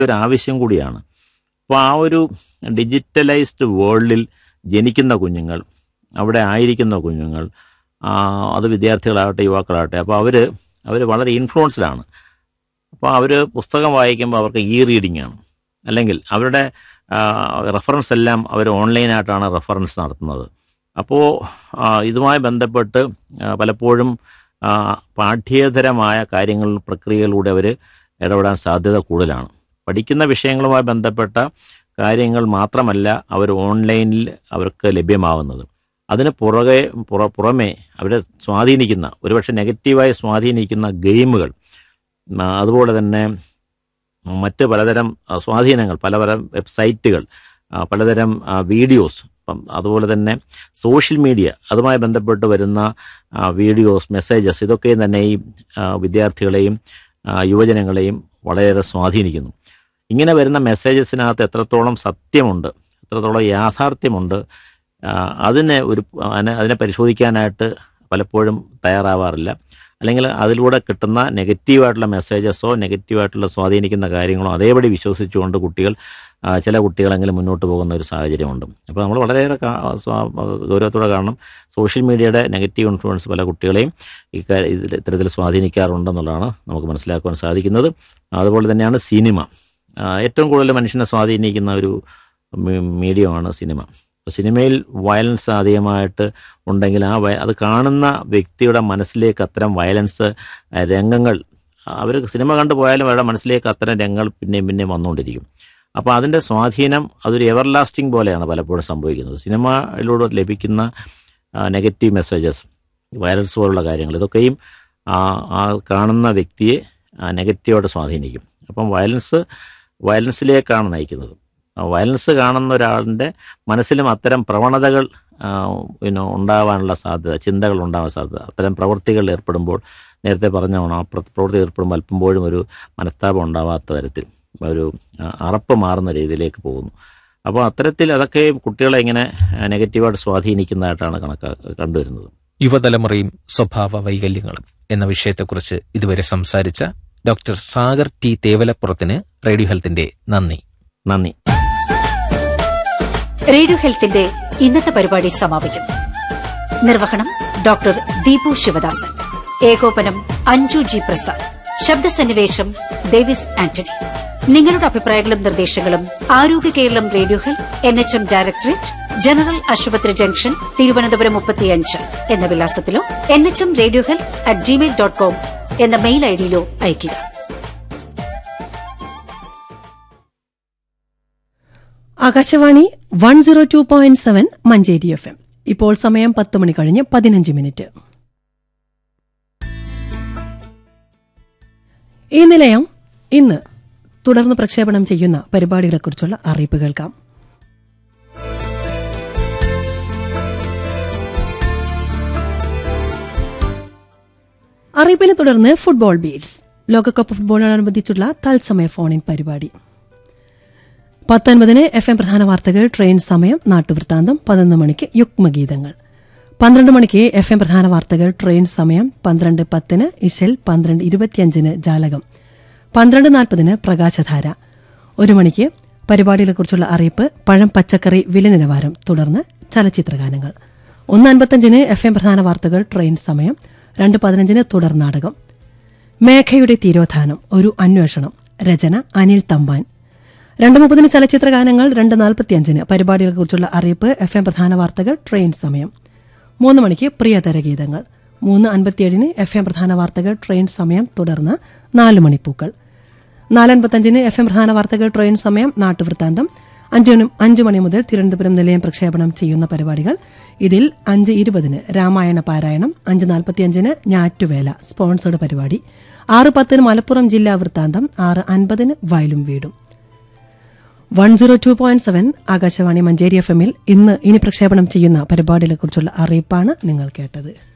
ഒരു ആവശ്യം കൂടിയാണ് അപ്പോൾ ആ ഒരു ഡിജിറ്റലൈസ്ഡ് വേൾഡിൽ ജനിക്കുന്ന കുഞ്ഞുങ്ങൾ അവിടെ ആയിരിക്കുന്ന കുഞ്ഞുങ്ങൾ ആ, അത് വിദ്യാർത്ഥികളാകട്ടെ യുവാക്കളാകട്ടെ അപ്പോൾ അവർ അവർ വളരെ ഇൻഫ്ലുവൻസ്ഡാണ് അപ്പോൾ അവർ പുസ്തകം വായിക്കുമ്പോൾ അവർക്ക് ഇ റീഡിംഗ് ആണ് അല്ലെങ്കിൽ അവരുടെ റെഫറൻസ് എല്ലാം അവർ ഓൺലൈനായിട്ടാണ് റെഫറൻസ് നടത്തുന്നത് അപ്പോൾ ഇതുമായി ബന്ധപ്പെട്ട് ആ, പലപ്പോഴും ആ, പാഠ്യേതരമായ കാര്യങ്ങൾ പ്രക്രിയകളിലൂടെ അവർ ഇടപെടാൻ സാധ്യത കൂടുതലാണ് പഠിക്കുന്ന വിഷയങ്ങളുമായി ബന്ധപ്പെട്ട കാര്യങ്ങൾ മാത്രമല്ല അവർ ഓൺലൈനിൽ അവർക്ക് ലഭ്യമാവുന്നത് അതിന് പുറകെ പുറ പുറമെ അവരെ സ്വാധീനിക്കുന്ന ഒരുപക്ഷെ നെഗറ്റീവായി സ്വാധീനിക്കുന്ന ഗെയിമുകൾ ആ, അതുപോലെ തന്നെ മറ്റ് പലതരം ആ, സ്വാധീനങ്ങൾ പലതരം വെബ്സൈറ്റുകൾ ആ, പലതരം ആ, വീഡിയോസ് അപ്പം അതുപോലെ തന്നെ സോഷ്യൽ മീഡിയ അതുമായി ബന്ധപ്പെട്ട് വരുന്ന ആ, വീഡിയോസ് മെസ്സേജസ് ഇതൊക്കെ തന്നെ ഈ ആ, വിദ്യാർത്ഥികളെയും ആ, യുവജനങ്ങളെയും വളരെയേറെ സ്വാധീനിക്കുന്നു ഇങ്ങനെ വരുന്ന മെസ്സേജസിനകത്ത് എത്രത്തോളം സത്യമുണ്ട് എത്രത്തോളം യാഥാർത്ഥ്യമുണ്ട് ആ, അതിനെ ഒരു അതിനെ അതിനെ പരിശോധിക്കാനായിട്ട് പലപ്പോഴും തയ്യാറാവാറില്ല അല്ലെങ്കിൽ അതിലൂടെ കിട്ടുന്ന നെഗറ്റീവായിട്ടുള്ള മെസ്സേജസോ നെഗറ്റീവായിട്ടുള്ള സ്വാധീനിക്കുന്ന കാര്യങ്ങളോ അതേപടി വിശ്വസിച്ചുകൊണ്ട് കുട്ടികൾ ആ, ചില കുട്ടികളെങ്കിലും മുന്നോട്ട് പോകുന്ന ഒരു സാഹചര്യമുണ്ട് അപ്പോൾ നമ്മൾ വളരെയേറെ കാ- സ്വാ- ഗൗരവത്തോടെ കാണണം സോഷ്യൽ മീഡിയയുടെ നെഗറ്റീവ് ഇൻഫ്ലുവൻസ് പല കുട്ടികളെയും ഇക്കാ- ഇതിൽ ഇത്തരത്തിൽ സ്വാധീനിക്കാറുണ്ടെന്നുള്ളതാണ് നമുക്ക് മനസ്സിലാക്കുവാൻ സാധിക്കുന്നത് അതുപോലെ തന്നെയാണ് സിനിമ ആ, ഏറ്റവും കൂടുതൽ മനുഷ്യനെ സ്വാധീനിക്കുന്ന ഒരു മീ- മീഡിയമാണ് സിനിമ അപ്പോൾ സിനിമയിൽ വയലൻസ് അധികമായിട്ട് ഉണ്ടെങ്കിൽ ആ വയ- അത് കാണുന്ന വ്യക്തിയുടെ മനസ്സിലേക്ക് അത്തരം വയലൻസ് ആ, രംഗങ്ങൾ അവർ സിനിമ കണ്ടു പോയാലും അവരുടെ മനസ്സിലേക്ക് അത്തരം രംഗങ്ങൾ പിന്നെയും പിന്നെയും വന്നുകൊണ്ടിരിക്കും അപ്പോൾ അതിൻ്റെ സ്വാധീനം അതൊരു എവർ ലാസ്റ്റിംഗ് പോലെയാണ് പലപ്പോഴും സംഭവിക്കുന്നത് സിനിമയിലൂടെ ലഭിക്കുന്ന നെഗറ്റീവ് മെസ്സേജസ് വയലൻസ് പോലുള്ള കാര്യങ്ങൾ ഇതൊക്കെയും ആ ആ കാണുന്ന വ്യക്തിയെ നെഗറ്റീവായിട്ട് സ്വാധീനിക്കും അപ്പം വയലൻസ് വയലൻസിലേക്കാണ് നയിക്കുന്നത് ആ വയലൻസ് കാണുന്ന ഒരാളിൻ്റെ മനസ്സിലും അത്തരം പ്രവണതകൾ ആ, പിന്നെ ഉണ്ടാവാനുള്ള സാധ്യത ചിന്തകൾ ഉണ്ടാവാൻ സാധ്യത അത്തരം പ്രവൃത്തികൾ ഏർപ്പെടുമ്പോൾ നേരത്തെ പറഞ്ഞോണം ആ പ്ര- പ്രവൃത്തി ഏർപ്പെടുമ്പോൾ അല്പമ്പോഴും ഒരു മനസ്താപം ഉണ്ടാവാത്ത തരത്തിൽ ഒരു ആ, അറപ്പ് മാറുന്ന രീതിയിലേക്ക് പോകുന്നു അപ്പോൾ അത്തരത്തിൽ അതൊക്കെ കുട്ടികളെ ഇങ്ങനെ ആ, നെഗറ്റീവായിട്ട് സ്വാധീനിക്കുന്നതായിട്ടാണ് കണക്കാ കണ്ടുവരുന്നത് യുവതലമുറയും സ്വഭാവ വൈകല്യങ്ങളും എന്ന വിഷയത്തെക്കുറിച്ച് ഇതുവരെ സംസാരിച്ച ഡോക്ടർ സാഗർ ടി തേവലപ്പുറത്തിന് റേഡിയോ ഹെൽത്തിന്റെ നന്ദി നന്ദി റേഡിയോ ഹെൽത്തിന്റെ ഇന്നത്തെ പരിപാടി സമാപിക്കുന്നു നിർവഹണം ഡോക്ടർ ദീപു ശിവദാസൻ ഏകോപനം അഞ്ജു ജി പ്രസാദ് ശബ്ദസന്നിവേശം ഡേവിസ് ആന്റണി നിങ്ങളുടെ അഭിപ്രായങ്ങളും നിർദ്ദേശങ്ങളും ആരോഗ്യ Keralam radio health N H M directorate general ആശുപത്രി ജംഗ്ഷൻ തിരുവനന്തപുരം മുപ്പത്തിയഞ്ച് എന്ന വിലാസത്തിലോ N H M radio health at Gmail dot com എന്ന മെയിൽ ഐഡിയിലോ അയയ്ക്കുക Akashvani one zero two point seven Manjeri F M ഇപ്പോൾ സമയം പത്ത് മണി കഴിഞ്ഞ് പതിനഞ്ച് മിനിറ്റ് ഈ നിലയം ഇന്ന് തുടർന്ന് പ്രക്ഷേപണം ചെയ്യുന്ന പരിപാടികളെക്കുറിച്ചുള്ള അറിയിപ്പ് കേൾക്കാം അറിയിപ്പിനെ തുടർന്ന് ഫുട്ബോൾ ബീറ്റ്സ് ലോകകപ്പ് ഫുട്ബോളിനോടനുബന്ധിച്ചുള്ള തത്സമയ ഫോണിൻ പരിപാടി പത്തൊൻപതിന് എഫ് എം പ്രധാന വാർത്തകൾ ട്രെയിൻ സമയം നാട്ടുവൃത്താന്തം പതിനൊന്ന് മണിക്ക് യുഗ്മഗീതങ്ങൾ പന്ത്രണ്ട് മണിക്ക് എഫ് എം പ്രധാന വാർത്തകൾ ട്രെയിൻ സമയം പന്ത്രണ്ട് പത്തിന് ഇശൽ പന്ത്രണ്ട് ഇരുപത്തിയഞ്ചിന് ജാലകം പന്ത്രണ്ട് നാൽപ്പതിന് പ്രകാശധാര ഒരു മണിക്ക് പരിപാടികളെക്കുറിച്ചുള്ള അറിയിപ്പ് പഴം പച്ചക്കറി വില നിലവാരം തുടർന്ന് ചലച്ചിത്രഗാനങ്ങൾ ഒന്ന് അൻപത്തഞ്ചിന് എഫ് എം പ്രധാന വാർത്തകൾ ട്രെയിൻ സമയം രണ്ട് പതിനഞ്ചിന് തുടർ നാടകം മേഘയുടെ തിരോധാനം ഒരു അന്വേഷണം രചന അനിൽ തമ്പാൻ രണ്ട് മുപ്പതിന് ചലച്ചിത്ര ഗാനങ്ങൾ രണ്ട് നാൽപ്പത്തിയഞ്ചിന് പരിപാടികളെക്കുറിച്ചുള്ള അറിയിപ്പ് എഫ് എം പ്രധാന വാർത്തകൾ ട്രെയിൻ സമയം മൂന്ന് മണിക്ക് പ്രിയതര ഗീതങ്ങൾ മൂന്ന് അൻപത്തിയേഴിന് എഫ് എം പ്രധാന വാർത്തകൾ ട്രെയിൻ സമയം തുടർന്ന് നാല് മണിപ്പൂക്കൾ നാലൻപത്തഞ്ചിന് എഫ് എം പ്രധാന വാർത്തകൾ ട്രെയിൻ സമയം നാട്ടുവൃത്താന്തം അഞ്ചിനും അഞ്ചു മണി മുതൽ തിരുവനന്തപുരം നിലയം പ്രക്ഷേപണം ചെയ്യുന്ന പരിപാടികൾ ഇതിൽ അഞ്ച് ഇരുപതിന് രാമായണ പാരായണം അഞ്ച് നാൽപ്പത്തിയഞ്ചിന് ഞാറ്റുവേല സ്പോൺസേഡ് പരിപാടി ആറ് പത്തിന് മലപ്പുറം ജില്ലാ വൃത്താന്തം ആറ് അൻപതിന് വയലും വീടും one zero two point seven Akashvani Manjeri F എമ്മിൽ ഇന്ന് ഇനി പ്രക്ഷേപണം ചെയ്യുന്ന പരിപാടികളെക്കുറിച്ചുള്ള അറിയിപ്പാണ് നിങ്ങൾ കേട്ടത്